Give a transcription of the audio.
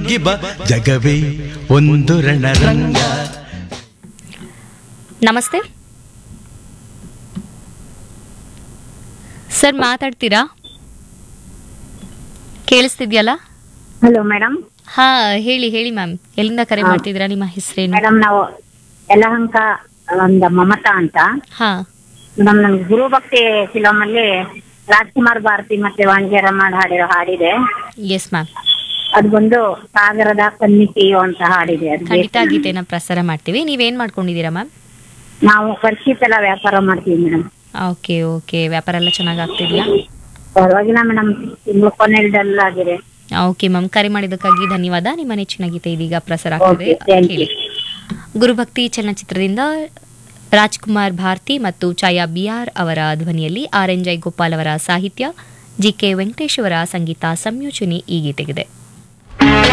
ನುಗ್ಗಿ ಬಾ ಜಗವೇ ಒಂದು ರಣರಂಗ ನಮಸ್ತೆ ಸರ್ ಮಾತಾಡ್ತೀರಾ ಕೇಳಿಸ್ತಿದ್ಯಲ್ಲ ಹಲೋ ಮೇಡಮ್ ಹಾ ಹೇಳಿ ಹೇಳಿ ಮ್ಯಾಮ್ ಎಲ್ಲಿಂದ ಕರೆ ಮಾಡ್ತಿದ್ದೀರಾ ನಿಮ್ಮ ಹೆಸರೇನು ಮೇಡಮ್ ನಾವು ಯಲಹಂಕ ಒಂದು ಮಮತಾ ಅಂತ ಹಾ ಮೇಡಮ್ ನಮ್ಗೆ ಗುರುಭಕ್ತಿ ಫಿಲಮ್ ಅಲ್ಲಿ ರಾಜ್ಕುಮಾರ್ ಭಾರತಿ ಮತ್ತೆ ವಾಣಿಜ್ಯರ ಮಾಡಿ ಹಾಡಿರೋ ಹಾಡಿದೆ ಎಸ್ ಮ್ಯಾಮ್ ಅದು ಬಂದು ಸಾಗರದ ಕನ್ನಿಕೆಯು ಅಂತ ಹಾಡಿದೆ ಅದು ಖಂಡಿತ ಗೀತೆನ ಪ್ರಸಾರ ಮಾಡ್ತೀವಿ ನೀವೇನ್ ಮಾಡ್ಕೊಂಡಿದ್ದೀರಾ ಮ್ಯಾಮ್ ನಾವು ಪರಿಶೀಲ ವ್ಯಾಪಾರ ಮಾಡ್ತೀವಿ ಮೇಡಮ್ ಓಕೆ ಓಕೆ ವ್ಯಾಪಾರ ಎಲ್ಲ ಚೆನ್ನಾಗಿ ಆಗ್ತಿದ್ಯಾ ಪರವಾಗಿಲ್ಲ ಮೇಡಮ್ ತಿಂಗಳು ಕೊನೆಯಲ್ಲಿ ಡಲ್ ಆಗಿದೆ ಓಕೆ ಮ್ಯಾಮ್ ಕರೆ ಮಾಡಿದ್ದಕ್ಕಾಗಿ ಧನ್ಯವಾದ ನಿಮ್ಮ ನೆಚ್ಚಿನ ಗೀತೆ ಇದೀಗ ಪ್ರಸಾರ ಆಗ್ತದೆ Okay, thank you. ಹೇಳಿ ಗುರುಭಕ್ತಿ ಚಲನಚಿತ್ರದಿಂದ ರಾಜ್ಕುಮಾರ್ ಭಾರತಿ ಮತ್ತು ಛಾಯಾ ಬಿಆರ್ ಅವರ ಧ್ವನಿಯಲ್ಲಿ ಆರ್ ಎನ್ ಜೈ ಗೋಪಾಲ್ ಅವರ ಸಾಹಿತ್ಯ ಜಿ ಕೆ ವೆಂಕಟೇಶ್ ಅವರ ಸಂಗೀತ ಸಂಯೋಜನೆ ಈ ಗೀತೆಗಿದೆ